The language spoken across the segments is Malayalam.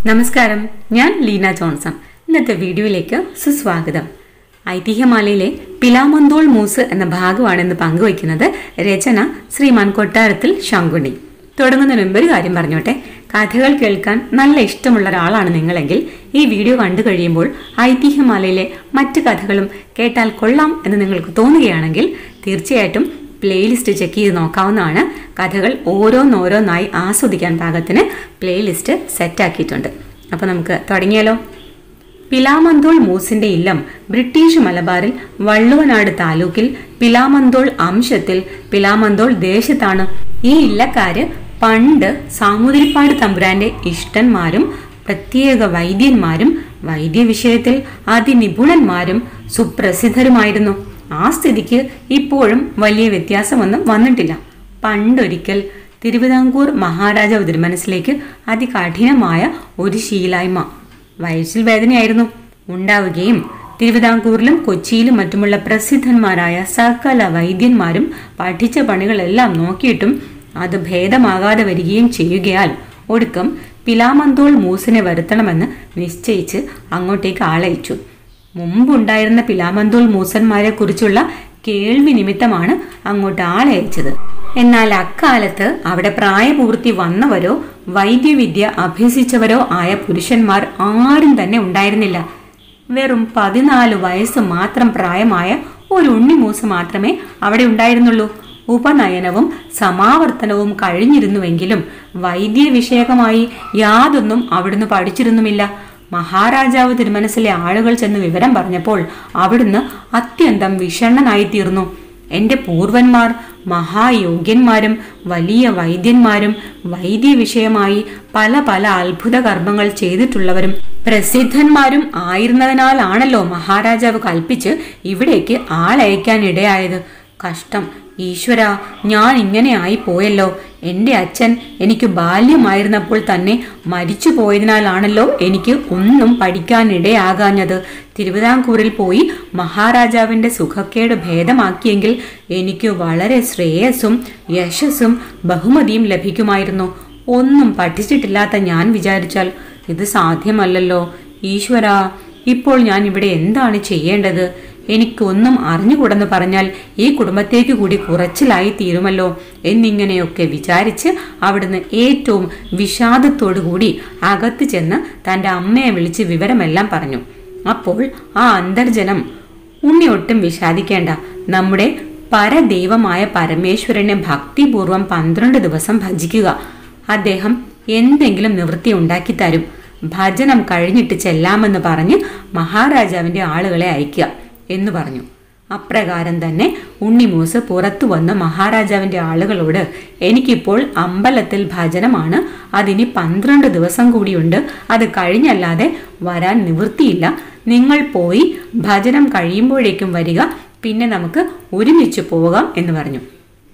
നമസ്കാരം ഞാൻ ലീന ജോൺസൺ ഇന്നത്തെ വീഡിയോയിലേക്ക് സുസ്വാഗതം ഐതിഹ്യമാലയിലെ പിലാമന്തോൾ മൂസ് എന്ന ഭാഗമാണെന്ന് പങ്കുവയ്ക്കുന്നത് രചന ശ്രീമാൻ കൊട്ടാരത്തിൽ ശങ്കുണ്ണി തുടങ്ങുന്നതിന് മുമ്പ് ഒരു കാര്യം പറഞ്ഞോട്ടെ കഥകൾ കേൾക്കാൻ നല്ല ഇഷ്ടമുള്ള ഒരാളാണ് നിങ്ങളെങ്കിൽ ഈ വീഡിയോ കണ്ടു കഴിയുമ്പോൾ ഐതിഹ്യമാലയിലെ മറ്റു കഥകളും കേട്ടാൽ കൊള്ളാം എന്ന് നിങ്ങൾക്ക് തോന്നുകയാണെങ്കിൽ തീർച്ചയായിട്ടും പ്ലേലിസ്റ്റ് ചെക്ക് ചെയ്ത് നോക്കാവുന്നതാണ് കഥകൾ ഓരോന്നോരോന്നായി ആസ്വദിക്കാൻ പാകത്തിന് പ്ലേലിസ്റ്റ് സെറ്റാക്കിയിട്ടുണ്ട് അപ്പോൾ നമുക്ക് തുടങ്ങിയാലോ പിലാമന്തോൾ മൂസിന്റെ ഇല്ലം ബ്രിട്ടീഷ് മലബാറിൽ വള്ളുവനാട് താലൂക്കിൽ പിലാമന്തോൾ അംശത്തിൽ പിലാമന്തോൾ ദേശത്താണ് ഈ ഇല്ലക്കാര് പണ്ട് സാമൂതിരിപ്പാട് തമ്പുരാന്റെ ഇഷ്ടന്മാരും പ്രത്യേക വൈദ്യന്മാരും വൈദ്യവിഷയത്തിൽ അതിനിപുണന്മാരും സുപ്രസിദ്ധരുമായിരുന്നു ആ സ്ഥിതിക്ക് ഇപ്പോഴും വലിയ വ്യത്യാസമൊന്നും വന്നിട്ടില്ല പണ്ടൊരിക്കൽ തിരുവിതാംകൂർ മഹാരാജാവ് തിരുമനസിലേക്ക് അതികഠിനമായ ഒരു ശീലായ്മ വയസ്സിൽ വേദനയായിരുന്നു ഉണ്ടാവുകയും തിരുവിതാംകൂറിലും കൊച്ചിയിലും മറ്റുമുള്ള പ്രസിദ്ധന്മാരായ സകല വൈദ്യന്മാരും പഠിച്ച പണികളെല്ലാം നോക്കിയിട്ടും അത് ഭേദമാകാതെ വരികയും ചെയ്യുകയാൽ ഒടുക്കം പിലാമന്തോൾ മൂസിനെ വരുത്തണമെന്ന് നിശ്ചയിച്ച് അങ്ങോട്ടേക്ക് ആളയച്ചു മുമ്പുണ്ടായിരുന്ന പിലാമന്തോൾ മൂസന്മാരെ കുറിച്ചുള്ള കേൾവി നിമിത്തമാണ് അങ്ങോട്ട് ആളയച്ചത് എന്നാൽ അക്കാലത്ത് അവിടെ പ്രായപൂർത്തി വന്നവരോ വൈദ്യവിദ്യ അഭ്യസിച്ചവരോ ആയ പുരുഷന്മാർ ആരും തന്നെ ഉണ്ടായിരുന്നില്ല വെറും പതിനാല് വയസ്സ് മാത്രം പ്രായമായ ഒരു ഉണ്ണിമൂസ് മാത്രമേ അവിടെ ഉണ്ടായിരുന്നുള്ളൂ ഉപനയനവും സമാവർത്തനവും കഴിഞ്ഞിരുന്നുവെങ്കിലും വൈദ്യ വിഷയകമായി യാതൊന്നും അവിടുന്ന് പഠിച്ചിരുന്നുമില്ല മഹാരാജാവ് തിരുമനസിലെ ആളുകൾ ചെന്ന് വിവരം പറഞ്ഞപ്പോൾ അവിടുന്ന് അത്യന്തം വിഷണ്ണനായി തീർന്നു എന്റെ പൂർവന്മാർ മഹായോഗ്യന്മാരും വലിയ വൈദ്യന്മാരും വൈദ്യ വിഷയമായി പല പല അത്ഭുത കർമ്മങ്ങൾ ചെയ്തിട്ടുള്ളവരും പ്രസിദ്ധന്മാരും ആയിരുന്നതിനാലാണല്ലോ മഹാരാജാവ് കൽപ്പിച്ച് ഇവിടേക്ക് ആളയക്കാൻ ഇടയായത് കഷ്ടം ഈശ്വര ഞാൻ ഇങ്ങനെ ആയി പോയല്ലോ എൻ്റെ അച്ഛൻ എനിക്ക് ബാല്യമായിരുന്നപ്പോൾ തന്നെ മരിച്ചു പോയതിനാലാണല്ലോ എനിക്ക് ഒന്നും പഠിക്കാൻ ഇടയാകാഞ്ഞത് തിരുവിതാംകൂറിൽ പോയി മഹാരാജാവിൻ്റെ സുഖക്കേട് ഭേദമാക്കിയെങ്കിൽ എനിക്ക് വളരെ ശ്രേയസ്സും യശസ്സും ബഹുമതിയും ലഭിക്കുമായിരുന്നു ഒന്നും പഠിച്ചിട്ടില്ലാത്ത ഞാൻ വിചാരിച്ചാൽ ഇത് സാധ്യമല്ലല്ലോ ഈശ്വര ഇപ്പോൾ ഞാൻ ഇവിടെ എന്താണ് ചെയ്യേണ്ടത് എനിക്കൊന്നും അറിഞ്ഞുകൂടെന്ന് പറഞ്ഞാൽ ഈ കുടുംബത്തേക്ക് കൂടി കുറച്ചിലായി തീരുമല്ലോ എന്നിങ്ങനെയൊക്കെ വിചാരിച്ച് അവിടുന്ന് ഏറ്റവും വിഷാദത്തോടുകൂടി അകത്ത് ചെന്ന് തൻ്റെ അമ്മയെ വിളിച്ച് വിവരമെല്ലാം പറഞ്ഞു അപ്പോൾ ആ അന്തർജനം ഉണ്ണി ഒട്ടും വിഷാദിക്കേണ്ട നമ്മുടെ പരദൈവമായ പരമേശ്വരനെ ഭക്തിപൂർവം പന്ത്രണ്ട് ദിവസം ഭജിക്കുക അദ്ദേഹം എന്തെങ്കിലും നിവൃത്തി ഉണ്ടാക്കി തരും ഭജനം കഴിഞ്ഞിട്ട് ചെല്ലാമെന്ന് പറഞ്ഞ് മഹാരാജാവിന്റെ ആളുകളെ അയക്കുക എന്ന് പറഞ്ഞു അപ്രകാരം തന്നെ ഉണ്ണിമൂസ് പുറത്തു വന്ന് മഹാരാജാവിന്റെ ആളുകളോട് എനിക്കിപ്പോൾ അമ്പലത്തിൽ ഭജനമാണ് അതിനി പന്ത്രണ്ട് ദിവസം കൂടിയുണ്ട് അത് കഴിഞ്ഞല്ലാതെ വരാൻ നിവൃത്തിയില്ല നിങ്ങൾ പോയി ഭജനം കഴിയുമ്പോഴേക്കും വരിക പിന്നെ നമുക്ക് ഒരുമിച്ച് പോകാം എന്ന് പറഞ്ഞു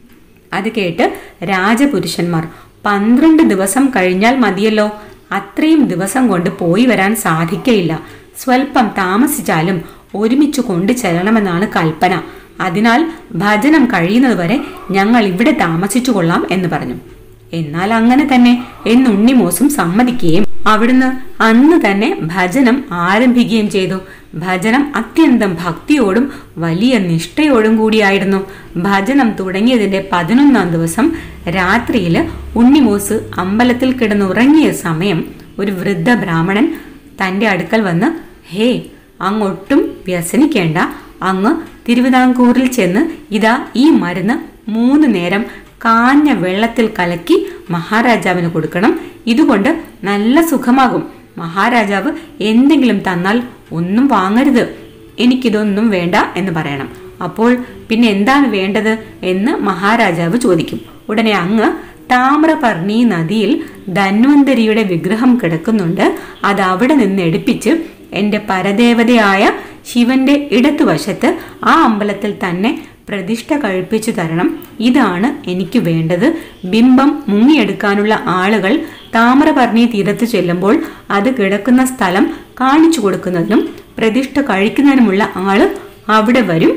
അത് കേട്ട് രാജപുരുഷന്മാർ പന്ത്രണ്ട് ദിവസം കഴിഞ്ഞാൽ മതിയല്ലോ അത്രയും ദിവസം കൊണ്ട് പോയി വരാൻ സാധിക്കയില്ല സ്വൽപ്പം താമസിച്ചാലും ഒരുമിച്ച് കൊണ്ടു ചെല്ലണമെന്നാണ് കൽപ്പന അതിനാൽ ഭജനം കഴിയുന്നതുവരെ ഞങ്ങൾ ഇവിടെ താമസിച്ചു കൊള്ളാം എന്ന് പറഞ്ഞു എന്നാൽ അങ്ങനെ തന്നെ എന്ന് ഉണ്ണിമോസും സമ്മതിക്കുകയും അവിടുന്ന് അന്ന് തന്നെ ഭജനം ആരംഭിക്കുകയും ചെയ്തു ഭജനം അത്യന്തം ഭക്തിയോടും വലിയ നിഷ്ഠയോടും കൂടിയായിരുന്നു ഭജനം തുടങ്ങിയതിന്റെ പതിനൊന്നാം ദിവസം രാത്രിയിൽ ഉണ്ണിമൂസ് അമ്പലത്തിൽ കിടന്നുറങ്ങിയ സമയം ഒരു വൃദ്ധ ബ്രാഹ്മണൻ തന്റെ അടുക്കൽ വന്ന് ഹേ അങ്ങൊട്ടും വ്യസനിക്കേണ്ട അങ്ങ് തിരുവിതാംകൂറിൽ ചെന്ന് ഇതാ ഈ മരുന്ന് മൂന്ന് നേരം കാഞ്ഞ വെള്ളത്തിൽ കലക്കി മഹാരാജാവിന് കൊടുക്കണം ഇതുകൊണ്ട് നല്ല സുഖമാകും മഹാരാജാവ് എന്തെങ്കിലും തന്നാൽ ഒന്നും വാങ്ങരുത് എനിക്കിതൊന്നും വേണ്ട എന്ന് പറയണം അപ്പോൾ പിന്നെ എന്താണ് വേണ്ടത് എന്ന് മഹാരാജാവ് ചോദിക്കും ഉടനെ അങ്ങ് താമ്രപർണി നദിയിൽ ധന്വന്തരിയുടെ വിഗ്രഹം കിടക്കുന്നുണ്ട് അത് അവിടെ നിന്ന് എടുപ്പിച്ച് എൻ്റെ പരദേവതയായ ശിവന്റെ ഇടത്തുവശത്ത് ആ അമ്പലത്തിൽ തന്നെ പ്രതിഷ്ഠ കഴിപ്പിച്ചു തരണം ഇതാണ് എനിക്ക് വേണ്ടത് ബിംബം മുങ്ങിയെടുക്കാനുള്ള ആളുകൾ താമ്രപർണി തീരത്ത് ചെല്ലുമ്പോൾ അത് കിടക്കുന്ന സ്ഥലം കാണിച്ചു കൊടുക്കുന്നതിനും പ്രതിഷ്ഠ കഴിക്കുന്നതിനുമുള്ള ആള് അവിടെ വരും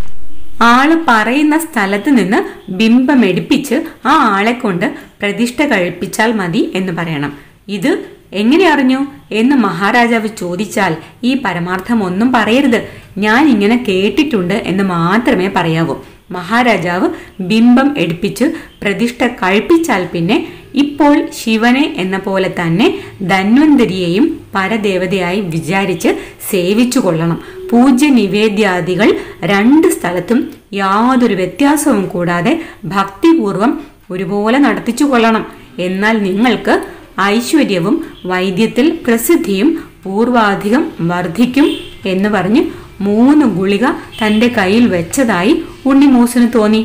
ആള് പറയുന്ന സ്ഥലത്ത് നിന്ന് ബിംബം എടുപ്പിച്ച് ആ ആളെ കൊണ്ട് പ്രതിഷ്ഠ കഴിപ്പിച്ചാൽ മതി എന്ന് പറയണം ഇത് എങ്ങനെ അറിഞ്ഞു എന്ന് മഹാരാജാവ് ചോദിച്ചാൽ ഈ പരമാർത്ഥം ഒന്നും പറയരുത് ഞാൻ ഇങ്ങനെ കേട്ടിട്ടുണ്ട് എന്ന് മാത്രമേ പറയാവൂ മഹാരാജാവ് ബിംബം എടുപ്പിച്ച് പ്രതിഷ്ഠ കഴിപ്പിച്ചാൽ പിന്നെ ഇപ്പോൾ ശിവനെ എന്ന പോലെ തന്നെ ധന്വന്തരിയെയും പരദേവതയായി വിചാരിച്ച് സേവിച്ചു കൊള്ളണം പൂജ്യ നിവേദ്യാദികൾ രണ്ട് സ്ഥലത്തും യാതൊരു വ്യത്യാസവും കൂടാതെ ഭക്തിപൂർവം ഒരുപോലെ നടത്തിച്ചു കൊള്ളണം എന്നാൽ നിങ്ങൾക്ക് ഐശ്വര്യവും വൈദ്യത്തിൽ പ്രസിദ്ധിയും പൂർവാധികം വർദ്ധിക്കും എന്ന് പറഞ്ഞ് മൂന്ന് ഗുളിക തന്റെ കയ്യിൽ വെച്ചതായി ഉണ്ണിമൂസിന് തോന്നി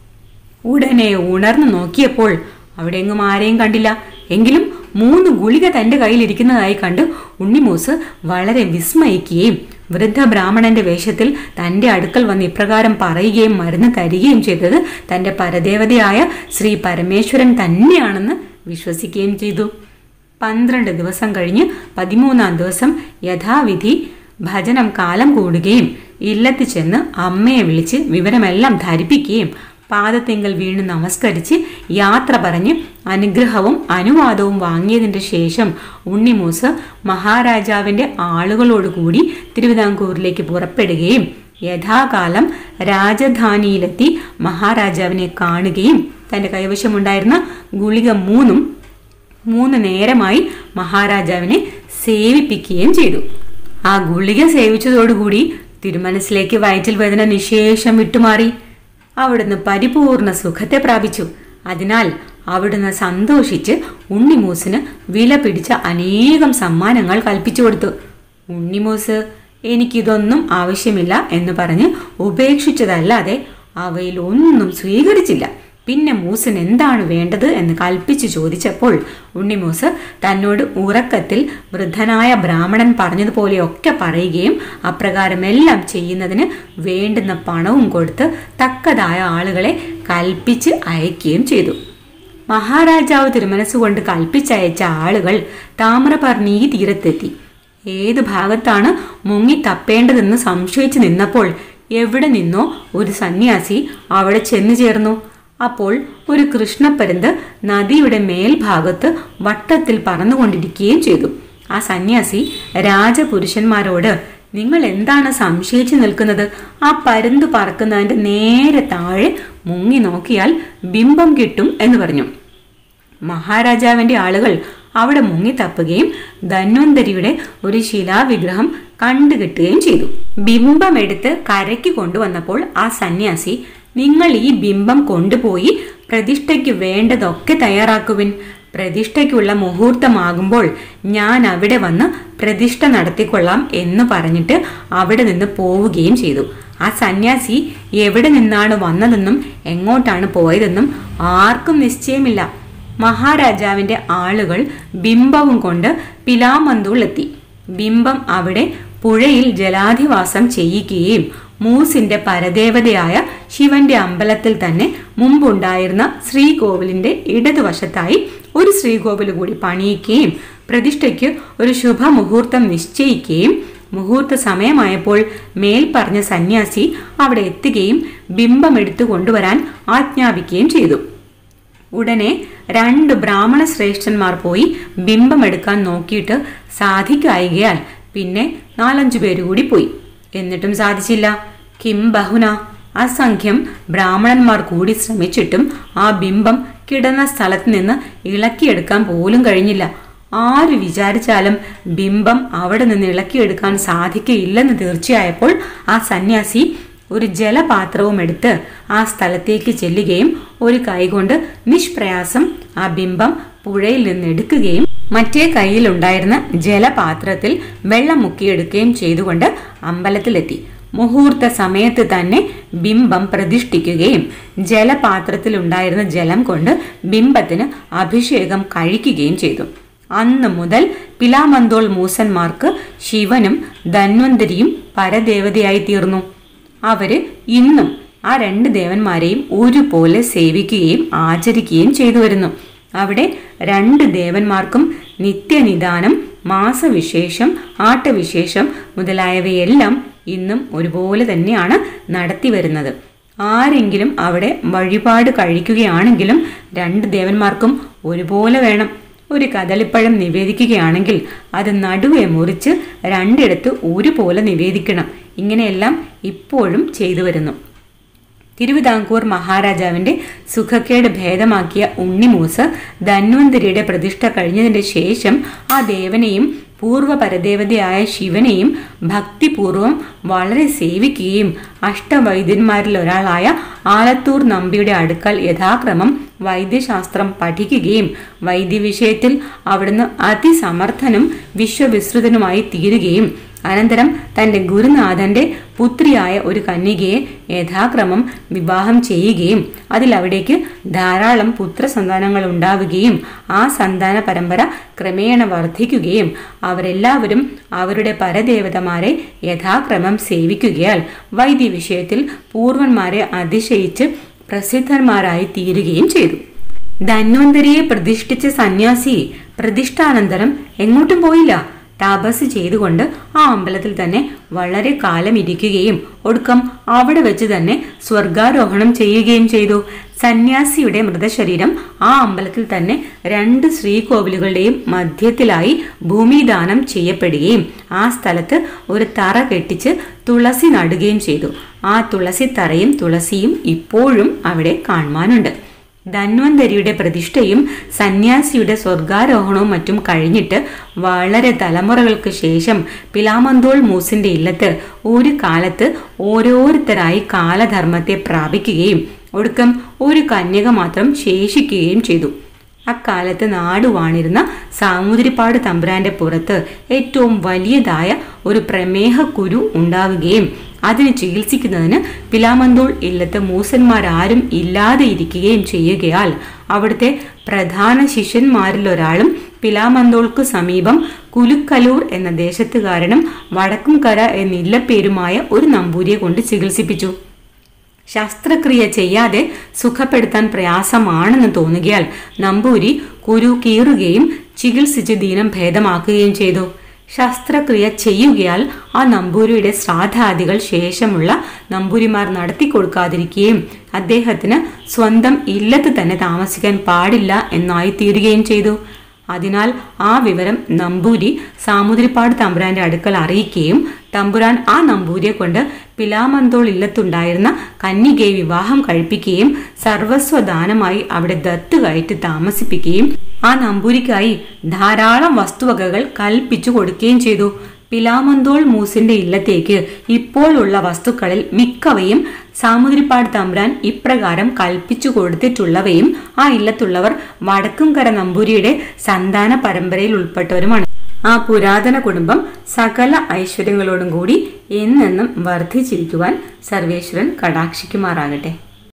ഉടനെ ഉണർന്നു നോക്കിയപ്പോൾ അവിടെ എങ്ങും ആരെയും കണ്ടില്ല എങ്കിലും മൂന്ന് ഗുളിക തന്റെ കയ്യിലിരിക്കുന്നതായി കണ്ട് ഉണ്ണിമൂസ് വളരെ വിസ്മയിക്കുകയും വൃദ്ധ ബ്രാഹ്മണന്റെ വേഷത്തിൽ തന്റെ അടുക്കൽ വന്ന് ഇപ്രകാരം പറയുകയും മരുന്ന് തരികയും ചെയ്തത് തന്റെ പരദേവതയായ ശ്രീ പരമേശ്വരൻ തന്നെയാണെന്ന് വിശ്വസിക്കുകയും ചെയ്തു പന്ത്രണ്ട് ദിവസം കഴിഞ്ഞ് പതിമൂന്നാം ദിവസം യഥാവിധി ഭജനം കാലം കൂടുകയും ഇല്ലത്ത് ചെന്ന് അമ്മയെ വിളിച്ച് വിവരമെല്ലാം ധരിപ്പിക്കുകയും പാദത്തെങ്കൽ വീണ് നമസ്കരിച്ച് യാത്ര പറഞ്ഞ് അനുഗ്രഹവും അനുവാദവും വാങ്ങിയതിന്റെ ശേഷം ഉണ്ണിമൂസ് മഹാരാജാവിന്റെ ആളുകളോടുകൂടി തിരുവിതാംകൂറിലേക്ക് പുറപ്പെടുകയും യഥാകാലം രാജധാനിയിലെത്തി മഹാരാജാവിനെ കാണുകയും തന്റെ കൈവശമുണ്ടായിരുന്ന ഗുളിക മൂന്നും മൂന്ന് നേരമായി മഹാരാജാവിനെ സേവിപ്പിക്കുകയും ചെയ്തു ആ ഗുളിക സേവിച്ചതോടുകൂടി തിരുമനസിലേക്ക് വയറ്റിൽ വേദന നിശേഷം വിട്ടുമാറി അവിടുന്ന് പരിപൂർണ സുഖത്തെ പ്രാപിച്ചു അതിനാൽ അവിടുന്ന് സന്തോഷിച്ച് ഉണ്ണിമൂസിന് വില പിടിച്ച അനേകം സമ്മാനങ്ങൾ കൽപ്പിച്ചു കൊടുത്തു ഉണ്ണിമൂസ് എനിക്കിതൊന്നും ആവശ്യമില്ല എന്ന് പറഞ്ഞ് ഉപേക്ഷിച്ചതല്ലാതെ അവയിൽ ഒന്നും സ്വീകരിച്ചില്ല പിന്നെ മൂസിന് എന്താണ് വേണ്ടത് എന്ന് കൽപ്പിച്ചു ചോദിച്ചപ്പോൾ ഉണ്ണിമൂസ് തന്നോട് ഉറക്കത്തിൽ വൃദ്ധനായ ബ്രാഹ്മണൻ പറഞ്ഞതുപോലെയൊക്കെ പറയുകയും അപ്രകാരമെല്ലാം ചെയ്യുന്നതിന് വേണ്ടുന്ന പണവും കൊടുത്ത് തക്കതായ ആളുകളെ കൽപ്പിച്ച് അയക്കുകയും ചെയ്തു മഹാരാജാവ് തിരുമനസ്സുകൊണ്ട് കൽപ്പിച്ചയച്ച ആളുകൾ താമ്രപർണി തീരത്തെത്തി ഏത് ഭാഗത്താണ് മുങ്ങി തപ്പേണ്ടതെന്ന് സംശയിച്ചു നിന്നപ്പോൾ എവിടെ നിന്നോ ഒരു സന്യാസി അവിടെ ചെന്നു ചേർന്നു അപ്പോൾ ഒരു കൃഷ്ണപ്പരുന്ത് നദിയുടെ മേൽഭാഗത്ത് വട്ടത്തിൽ പറന്നുകൊണ്ടിരിക്കുകയും ചെയ്തു ആ സന്യാസി രാജപുരുഷന്മാരോട് നിങ്ങൾ എന്താണ് സംശയിച്ചു നിൽക്കുന്നത് ആ പരുന്ത് പറക്കുന്നതിന്റെ നേരെ താഴെ മുങ്ങി നോക്കിയാൽ ബിംബം കിട്ടും എന്ന് പറഞ്ഞു മഹാരാജാവിന്റെ ആളുകൾ അവിടെ മുങ്ങി തപ്പുകയും ധന്വന്തരിയുടെ ഒരു ശിലാവിഗ്രഹം കണ്ടുകിട്ടുകയും ചെയ്തു ബിംബം എടുത്ത് കരയ്ക്ക് കൊണ്ടുവന്നപ്പോൾ ആ സന്യാസി നിങ്ങൾ ഈ ബിംബം കൊണ്ടുപോയി പ്രതിഷ്ഠയ്ക്ക് വേണ്ടതൊക്കെ തയ്യാറാക്കുവിൻ പ്രതിഷ്ഠയ്ക്കുള്ള മുഹൂർത്തമാകുമ്പോൾ ഞാൻ അവിടെ വന്ന് പ്രതിഷ്ഠ നടത്തിക്കൊള്ളാം എന്ന് പറഞ്ഞിട്ട് അവിടെ നിന്ന് പോവുകയും ചെയ്തു ആ സന്യാസി എവിടെ നിന്നാണ് വന്നതെന്നും എങ്ങോട്ടാണ് പോയതെന്നും ആർക്കും നിശ്ചയമില്ല മഹാരാജാവിന്റെ ആളുകൾ ബിംബവും കൊണ്ട് പിലാമന്തൂൾ എത്തി ബിംബം അവിടെ പുഴയിൽ ജലാധിവാസം ചെയ്യിക്കുകയും മൂസിന്റെ പരദേവതയായ ശിവന്റെ അമ്പലത്തിൽ തന്നെ മുമ്പുണ്ടായിരുന്ന ശ്രീകോവിലിന്റെ ഇടതുവശത്തായി ഒരു ശ്രീകോവിൽ കൂടി പണിയിക്കുകയും പ്രതിഷ്ഠയ്ക്ക് ഒരു ശുഭമുഹൂർത്തം നിശ്ചയിക്കുകയും മുഹൂർത്ത സമയമായപ്പോൾ മേൽ പറഞ്ഞ സന്യാസി അവിടെ എത്തുകയും ബിംബം എടുത്തു കൊണ്ടുവരാൻ ആജ്ഞാപിക്കുകയും ചെയ്തു ഉടനെ രണ്ട് ബ്രാഹ്മണ ശ്രേഷ്ഠന്മാർ പോയി ബിംബം എടുക്കാൻ നോക്കിയിട്ട് സാധിക്കായികയാൽ പിന്നെ നാലഞ്ചു പേര് കൂടി പോയി എന്നിട്ടും സാധിച്ചില്ല കിം ബഹുന അസംഖ്യം ബ്രാഹ്മണന്മാർ കൂടി ശ്രമിച്ചിട്ടും ആ ബിംബം കിടന്ന സ്ഥലത്ത് നിന്ന് ഇളക്കിയെടുക്കാൻ പോലും കഴിഞ്ഞില്ല ആര് വിചാരിച്ചാലും ബിംബം അവിടെ നിന്ന് ഇളക്കിയെടുക്കാൻ സാധിക്കയില്ലെന്ന് തീർച്ചയായപ്പോൾ ആ സന്യാസി ഒരു ജലപാത്രവും എടുത്ത് ആ സ്ഥലത്തേക്ക് ചെല്ലുകയും ഒരു കൈകൊണ്ട് നിഷ്പ്രയാസം ആ ബിംബം പുഴയിൽ നിന്ന് എടുക്കുകയും മറ്റേ കയ്യിലുണ്ടായിരുന്ന ജലപാത്രത്തിൽ വെള്ളം മുക്കിയെടുക്കുകയും ചെയ്തുകൊണ്ട് അമ്പലത്തിലെത്തി മുഹൂർത്ത സമയത്ത് തന്നെ ബിംബം പ്രതിഷ്ഠിക്കുകയും ജലപാത്രത്തിലുണ്ടായിരുന്ന ജലം കൊണ്ട് ബിംബത്തിന് അഭിഷേകം കഴിക്കുകയും ചെയ്തു അന്ന് മുതൽ പിലാമന്തോൾ മൂസന്മാർക്ക് ശിവനും ധന്വന്തരിയും പരദേവതയായി തീർന്നു അവര് ഇന്നും ആ രണ്ട് ദേവന്മാരെയും ഒരുപോലെ സേവിക്കുകയും ആചരിക്കുകയും ചെയ്തു വരുന്നു അവിടെ രണ്ട് ദേവന്മാർക്കും നിത്യനിദാനം മാസവിശേഷം ആട്ടവിശേഷം മുതലായവയെല്ലാം ഇന്നും ഒരുപോലെ തന്നെയാണ് നടത്തി വരുന്നത് ആരെങ്കിലും അവിടെ വഴിപാട് കഴിക്കുകയാണെങ്കിലും രണ്ട് ദേവന്മാർക്കും ഒരുപോലെ വേണം ഒരു കദളിപ്പഴം നിവേദിക്കുകയാണെങ്കിൽ അത് നടുവെ മുറിച്ച് രണ്ടിടത്ത് ഒരുപോലെ നിവേദിക്കണം ഇങ്ങനെയെല്ലാം ഇപ്പോഴും ചെയ്തു വരുന്നു തിരുവിതാംകൂർ മഹാരാജാവിന്റെ സുഖക്കേട് ഭേദമാക്കിയ ഉണ്ണിമൂസ് ധന്വന്തരിയുടെ പ്രതിഷ്ഠ കഴിഞ്ഞതിന്റെ ശേഷം ആ ദേവനെയും പൂർവ്വ പരദേവതയായ ശിവനെയും ഭക്തിപൂർവം വളരെ സേവിക്കുകയും അഷ്ടവൈദ്യന്മാരിൽ ഒരാളായ ആലത്തൂർ നമ്പിയുടെ അടുക്കൽ യഥാക്രമം വൈദ്യശാസ്ത്രം പഠിക്കുകയും വൈദ്യവിഷയത്തിൽ അവിടുന്ന് അതിസമർത്ഥനും വിശ്വവിസ്തൃതനുമായി തീരുകയും അനന്തരം തന്റെ ഗുരുനാഥന്റെ പുത്രിയായ ഒരു കന്യകയെ യഥാക്രമം വിവാഹം ചെയ്യുകയും അതിൽ അവിടേക്ക് ധാരാളം പുത്രസന്താനങ്ങൾ ഉണ്ടാവുകയും ആ സന്താന പരമ്പര ക്രമേണ വർദ്ധിക്കുകയും അവരെല്ലാവരും അവരുടെ പരദേവതമാരെ യഥാക്രമം സേവിക്കുകയാൽ വൈദ്യ വിഷയത്തിൽ പൂർവന്മാരെ അതിശയിച്ച് പ്രസിദ്ധന്മാരായി തീരുകയും ചെയ്തു ധന്വന്തരിയെ പ്രതിഷ്ഠിച്ച സന്യാസി പ്രതിഷ്ഠാനന്തരം എങ്ങോട്ടും പോയില്ല തപസ് ചെയ്തുകൊണ്ട് ആ അമ്പലത്തിൽ തന്നെ വളരെ കാലം ഇരിക്കുകയും ഒടുക്കം അവിടെ വെച്ച് തന്നെ സ്വർഗാരോഹണം ചെയ്യുകയും ചെയ്തു സന്യാസിയുടെ മൃതശരീരം ആ അമ്പലത്തിൽ തന്നെ രണ്ട് ശ്രീകോവിലുകളുടെയും മധ്യത്തിലായി ഭൂമിദാനം ചെയ്യപ്പെടുകയും ആ സ്ഥലത്ത് ഒരു തറ കെട്ടിച്ച് തുളസി നടുകയും ചെയ്തു ആ തുളസി തറയും തുളസിയും ഇപ്പോഴും അവിടെ കാണുവാനുണ്ട് ധന്വന്തരിയുടെ പ്രതിഷ്ഠയും സന്യാസിയുടെ സ്വർഗാരോഹണവും മറ്റും കഴിഞ്ഞിട്ട് വളരെ തലമുറകൾക്ക് ശേഷം പിലാമന്തോൾ മൂസിന്റെ ഇല്ലത്ത് ഒരു കാലത്ത് ഓരോരുത്തരായി കാലധർമ്മത്തെ പ്രാപിക്കുകയും ഒടുക്കം ഒരു കന്യക മാത്രം ശേഷിക്കുകയും ചെയ്തു അക്കാലത്ത് നാടുവാണിരുന്ന സാമൂതിരിപ്പാട് തമ്പുരാന്റെ പുറത്ത് ഏറ്റവും വലിയതായ ഒരു പ്രമേഹ കുരു ഉണ്ടാവുകയും അതിന് ചികിത്സിക്കുന്നതിന് പിലാമന്തോൾ ഇല്ലത്ത് മൂസന്മാരാരും ഇല്ലാതെ ഇരിക്കുകയും ചെയ്യുകയാൽ അവിടുത്തെ പ്രധാന ശിഷ്യന്മാരിൽ ഒരാളും പിലാമന്തോൾക്ക് സമീപം കുലുക്കലൂർ എന്ന ദേശത്തുകാരനും വടക്കുംകര എന്ന ഇല്ലപ്പേരുമായ ഒരു നമ്പൂരിയെ കൊണ്ട് ചികിത്സിപ്പിച്ചു ശസ്ത്രക്രിയ ചെയ്യാതെ സുഖപ്പെടുത്താൻ പ്രയാസമാണെന്ന് തോന്നുകയാൽ നമ്പൂരി കുരു കീറുകയും ചികിത്സിച്ച് ദീനം ഭേദമാക്കുകയും ചെയ്തു ശസ്ത്രക്രിയ ചെയ്യുകയാൽ ആ നമ്പൂരിയുടെ ശ്രാദ്ധാദികൾ ശേഷമുള്ള നമ്പൂരിമാർ നടത്തിക്കൊടുക്കാതിരിക്കുകയും അദ്ദേഹത്തിന് സ്വന്തം ഇല്ലത്ത് തന്നെ താമസിക്കാൻ പാടില്ല എന്നായി തീരുകയും ചെയ്തു അതിനാൽ ആ വിവരം നമ്പൂരി സാമുദ്രിപ്പാട് തമ്പുരാന്റെ അടുക്കൽ അറിയിക്കുകയും തമ്പുരാൻ ആ നമ്പൂരിയെ കൊണ്ട് പിലാമന്തോൾ ഇല്ലത്തുണ്ടായിരുന്ന കന്യകയെ വിവാഹം കഴിപ്പിക്കുകയും സർവസ്വദാനമായി അവിടെ ദത്ത് കയറ്റി താമസിപ്പിക്കുകയും ആ നമ്പൂരിക്കായി ധാരാളം വസ്തുവകകൾ കൽപ്പിച്ചു കൊടുക്കുകയും ചെയ്തു പിലാമന്തോൾ മൂസിന്റെ ഇല്ലത്തേക്ക് ഇപ്പോൾ ഉള്ള വസ്തുക്കളിൽ മിക്കവയും സാമുദ്രിപ്പാട് തമ്പുരാൻ ഇപ്രകാരം കൽപ്പിച്ചു കൊടുത്തിട്ടുള്ളവയും ആ ഇല്ലത്തുള്ളവർ വടക്കുംകര നമ്പൂരിയുടെ സന്താന പരമ്പരയിൽ ഉൾപ്പെട്ടവരുമാണ് ആ പുരാതന കുടുംബം സകല ഐശ്വര്യങ്ങളോടും കൂടി എന്നെന്നും വർദ്ധിച്ചിരിക്കുവാൻ സർവേശ്വരൻ കടാക്ഷിക്കുമാറാകട്ടെ